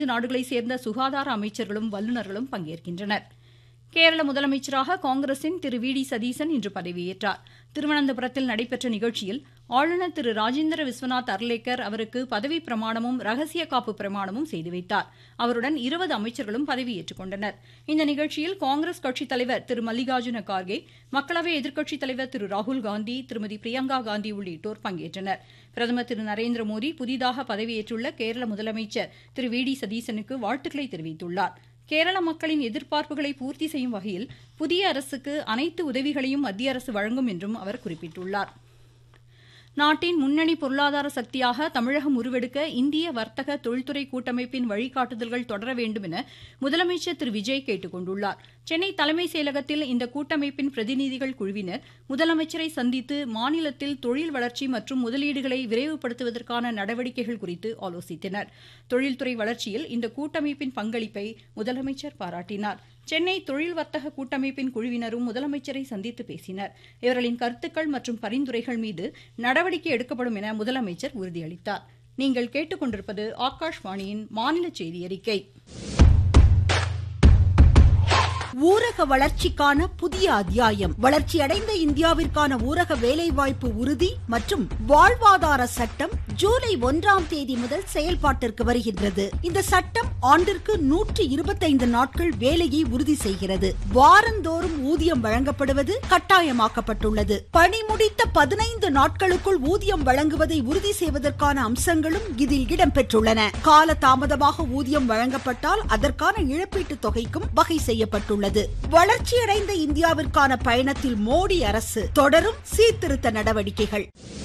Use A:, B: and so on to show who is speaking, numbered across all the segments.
A: நாடுகளைச் சேர்ந்த சுகாதார அமைச்சர்களும் வல்லுநர்களும் பங்கேற்கின்றனர் கேரள முதலமைச்சராக காங்கிரசின் திரு வி டி சதீசன் இன்று பதவியேற்றார் திருவனந்தபுரத்தில் நடைபெற்ற நிகழ்ச்சியில் ஆளுநர் திரு ராஜேந்திர விஸ்வநாத் அர்லேக்கர் அவருக்கு பதவி பிரமாணமும் ரகசிய காப்பு பிரமாணமும் செய்து வைத்தார் அவருடன் இருபது அமைச்சர்களும் பதவியேற்றுக் கொண்டனர் இந்த நிகழ்ச்சியில் காங்கிரஸ் கட்சித் தலைவர் திரு மல்லிகார்ஜுன கார்கே மக்களவை எதிர்க்கட்சித் தலைவர் திரு ராகுல் காந்தி திருமதி பிரியங்கா காந்தி உள்ளிட்டோர் பங்கேற்றனர் பிரதமர் திரு நரேந்திர மோடி புதிதாக பதவியேற்றுள்ள கேரள முதலமைச்சர் திரு வி டி சதீசனுக்கு வாழ்த்துக்களை தெரிவித்துள்ளார் கேரள மக்களின் எதிர்பார்ப்புகளை பூர்த்தி செய்யும் வகையில் புதிய அரசுக்கு அனைத்து உதவிகளையும் மத்திய அரசு வழங்கும் என்றும் அவர் குறிப்பிட்டுள்ளார் நாட்டின் முன்னணி பொருளாதார சக்தியாக தமிழகம் உருவெடுக்க இந்திய வர்த்தக தொழில்துறை கூட்டமைப்பின் வழிகாட்டுதல்கள் தொடர வேண்டும் என முதலமைச்சர் திரு விஜய் கேட்டுக் கொண்டுள்ளார் சென்னை தலைமைச் செயலகத்தில் இந்த கூட்டமைப்பின் பிரதிநிதிகள் குழுவினர் முதலமைச்சரை சந்தித்து மாநிலத்தில் தொழில் வளர்ச்சி மற்றும் முதலீடுகளை விரைவுபடுத்துவதற்கான நடவடிக்கைகள் குறித்து ஆலோசித்தனர் தொழில்துறை வளர்ச்சியில் இந்த கூட்டமைப்பின் பங்களிப்பை முதலமைச்சர் பாராட்டினார் சென்னை தொழில் வர்த்தக கூட்டமைப்பின் குழுவினரும் முதலமைச்சரை சந்தித்து பேசினர் இவர்களின் கருத்துக்கள் மற்றும் பரிந்துரைகள் மீது நடவடிக்கை எடுக்கப்படும் என முதலமைச்சர் உறுதியளித்தார் நீங்கள் கேட்டுக்கொண்டிருப்பது ஆகாஷ்வாணியின் மாநில செய்தி அறிக்கை
B: ஊரக வளர்ச்சிக்கான புதிய அத்தியாயம் வளர்ச்சியடைந்த இந்தியாவிற்கான ஊரக வேலைவாய்ப்பு உறுதி மற்றும் வாழ்வாதார சட்டம் ஜூலை ஒன்றாம் தேதி முதல் செயல்பாட்டிற்கு வருகின்றது இந்த சட்டம் ஆண்டிற்கு நூற்றி இருபத்தைந்து நாட்கள் வேலையை உறுதி செய்கிறது வாரந்தோறும் ஊதியம் வழங்கப்படுவது கட்டாயமாக்கப்பட்டுள்ளது பணி முடித்த பதினைந்து நாட்களுக்குள் ஊதியம் வழங்குவதை உறுதி செய்வதற்கான அம்சங்களும் இதில் இடம்பெற்றுள்ளன கால தாமதமாக ஊதியம் வழங்கப்பட்டால் அதற்கான இழப்பீட்டு தொகைக்கும் வகை செய்யப்பட்டுள்ளது உள்ளது வளர்ச்சியடைந்த இந்தியாவிற்கான பயணத்தில் மோடி அரசு தொடரும் சீர்திருத்த நடவடிக்கைகள்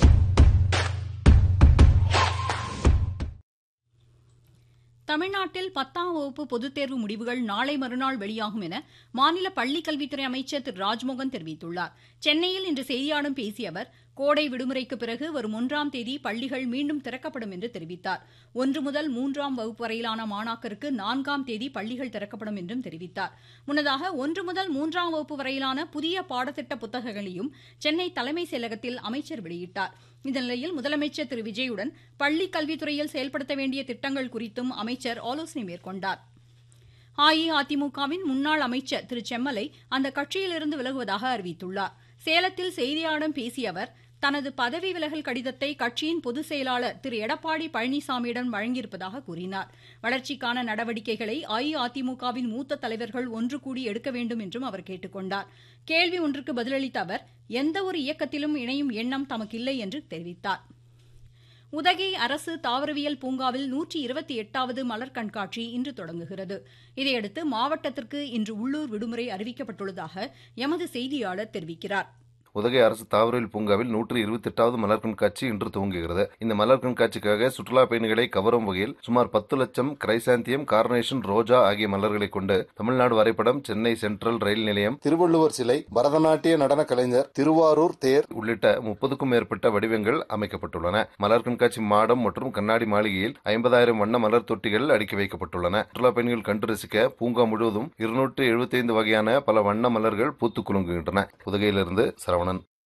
A: தமிழ்நாட்டில் பத்தாம் வகுப்பு பொதுத் தேர்வு முடிவுகள் நாளை மறுநாள் வெளியாகும் என மாநில பள்ளிக்கல்வித்துறை அமைச்சர் திரு ராஜ்மோகன் தெரிவித்துள்ளார் சென்னையில் இன்று செய்தியாளர்களிடம் பேசிய அவர் கோடை விடுமுறைக்கு பிறகு வரும் ஒன்றாம் தேதி பள்ளிகள் மீண்டும் திறக்கப்படும் என்று தெரிவித்தார் ஒன்று முதல் மூன்றாம் வகுப்பு வரையிலான மாணாக்கருக்கு நான்காம் தேதி பள்ளிகள் திறக்கப்படும் என்றும் தெரிவித்தார் முன்னதாக ஒன்று முதல் மூன்றாம் வகுப்பு வரையிலான புதிய பாடத்திட்ட புத்தகங்களையும் சென்னை தலைமைச் செயலகத்தில் அமைச்சர் வெளியிட்டார் இந்த நிலையில் முதலமைச்சர் திரு விஜயுடன் பள்ளிக் கல்வித்துறையில் செயல்படுத்த வேண்டிய திட்டங்கள் குறித்தும் அமைச்சர் ஆலோசனை மேற்கொண்டார் அஇஅதிமுகவின் முன்னாள் அமைச்சர் திரு செம்மலை அந்த கட்சியிலிருந்து விலகுவதாக அறிவித்துள்ளார் சேலத்தில் செய்தியாளர்களிடம் பேசிய அவர் தனது பதவி விலகல் கடிதத்தை கட்சியின் பொதுச் செயலாளர் திரு எடப்பாடி பழனிசாமியிடம் வழங்கியிருப்பதாக கூறினார் வளர்ச்சிக்கான நடவடிக்கைகளை அஇஅதிமுகவின் மூத்த தலைவர்கள் ஒன்று கூடி எடுக்க வேண்டும் என்றும் அவர் கேட்டுக் கொண்டார் கேள்வி ஒன்றுக்கு பதிலளித்த அவர் எந்த ஒரு இயக்கத்திலும் இணையும் எண்ணம் தமக்கில்லை என்று தெரிவித்தார் உதகை அரசு தாவரவியல் பூங்காவில் நூற்றி இருபத்தி எட்டாவது மலர் கண்காட்சி இன்று தொடங்குகிறது இதையடுத்து மாவட்டத்திற்கு இன்று உள்ளூர் விடுமுறை அறிவிக்கப்பட்டுள்ளதாக எமது செய்தியாளர் தெரிவிக்கிறார்
C: உதகை அரசு தாவரவியல் பூங்காவில் நூற்றி இருபத்தி எட்டாவது மலர் கண்காட்சி இன்று துவங்குகிறது இந்த மலர் கண்காட்சிக்காக சுற்றுலா பயணிகளை கவரும் வகையில் சுமார் பத்து லட்சம் கிரைசாந்தியம் கார்னேஷன் ரோஜா ஆகிய மலர்களை கொண்டு தமிழ்நாடு வரைபடம் சென்னை சென்ட்ரல் ரயில் நிலையம் திருவள்ளுவர் சிலை பரதநாட்டிய நடன கலைஞர் திருவாரூர் தேர் உள்ளிட்ட முப்பதுக்கும் மேற்பட்ட வடிவங்கள் அமைக்கப்பட்டுள்ளன மலர் கண்காட்சி மாடம் மற்றும் கண்ணாடி மாளிகையில் ஐம்பதாயிரம் வண்ண மலர் தொட்டிகள் அடுக்கி வைக்கப்பட்டுள்ளன சுற்றுலா பயணிகள் கண்டு ரசிக்க பூங்கா முழுவதும் இருநூற்று எழுபத்தி ஐந்து வகையான பல வண்ண மலர்கள் பூத்து குலுங்குகின்றன உதகையிலிருந்து சரவணன்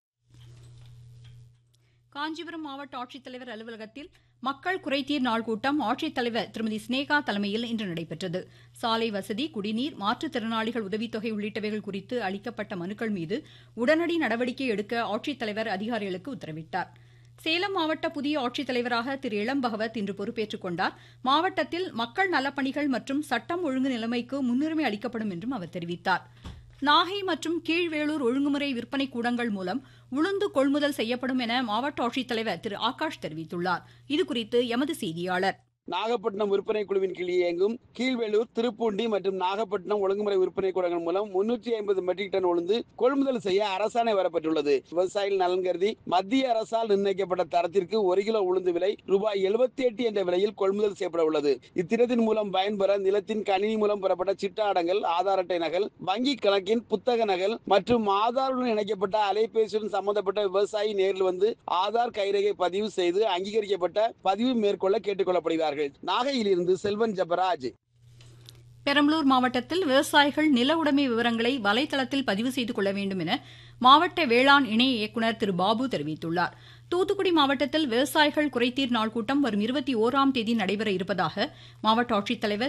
A: காஞ்சிபுரம் மாவட்ட ஆட்சித்தலைவர் அலுவலகத்தில் மக்கள் குறைதீர் நாள் கூட்டம் ஆட்சித்தலைவர் திருமதி ஸ்னேகா தலைமையில் இன்று நடைபெற்றது சாலை வசதி குடிநீர் மாற்றுத்திறனாளிகள் உதவித்தொகை உள்ளிட்டவைகள் குறித்து அளிக்கப்பட்ட மனுக்கள் மீது உடனடி நடவடிக்கை எடுக்க ஆட்சித்தலைவர் அதிகாரிகளுக்கு உத்தரவிட்டார் சேலம் மாவட்ட புதிய ஆட்சித்தலைவராக திரு இளம் பகவத் இன்று பொறுப்பேற்றுக் கொண்டார் மாவட்டத்தில் மக்கள் நலப்பணிகள் மற்றும் சட்டம் ஒழுங்கு நிலைமைக்கு முன்னுரிமை அளிக்கப்படும் என்றும் அவர் தெரிவித்தார் நாகை மற்றும் கீழ்வேளூர் ஒழுங்குமுறை விற்பனை கூடங்கள் மூலம் உளுந்து கொள்முதல் செய்யப்படும் என மாவட்ட ஆட்சித்தலைவர் திரு ஆகாஷ் தெரிவித்துள்ளார் இதுகுறித்து எமது செய்தியாளர்
D: நாகப்பட்டினம் விற்பனை குழுவின் கீழ் இயங்கும் கீழ்வேலூர் திருப்பூண்டி மற்றும் நாகப்பட்டினம் ஒழுங்குமுறை விற்பனை கூடங்கள் மூலம் முன்னூற்றி ஐம்பது மெட்ரிக் டன் உளுந்து கொள்முதல் செய்ய அரசாணை வரப்பட்டுள்ளது விவசாயிகள் நலன் கருதி மத்திய அரசால் நிர்ணயிக்கப்பட்ட தரத்திற்கு ஒரு கிலோ உளுந்து விலை ரூபாய் எழுபத்தி எட்டு என்ற விலையில் கொள்முதல் செய்யப்பட உள்ளது இத்திட்டத்தின் மூலம் பயன்பெற நிலத்தின் கணினி மூலம் பெறப்பட்ட சிட்டாடங்கள் ஆதார் அட்டை நகல் வங்கி கணக்கின் புத்தக நகல் மற்றும் ஆதாருடன் இணைக்கப்பட்ட அலைபேசியுடன் சம்பந்தப்பட்ட விவசாயி நேரில் வந்து ஆதார் கைரேகை பதிவு செய்து அங்கீகரிக்கப்பட்ட பதிவு மேற்கொள்ள கேட்டுக் கொள்ளப்படுகிறார்கள் நாகையிலிருந்து செல்வன் ஜபராஜ்
A: பெரம்பலூர் மாவட்டத்தில் விவசாயிகள் நில உடைமை விவரங்களை வலைதளத்தில் பதிவு செய்து கொள்ள வேண்டும் என மாவட்ட வேளாண் இணை இயக்குநர் திரு பாபு தெரிவித்துள்ளார் தூத்துக்குடி மாவட்டத்தில் விவசாயிகள் குறைதீர் நாள் கூட்டம் வரும் இருபத்தி ஓராம் தேதி நடைபெற இருப்பதாக மாவட்ட ஆட்சித்தலைவர்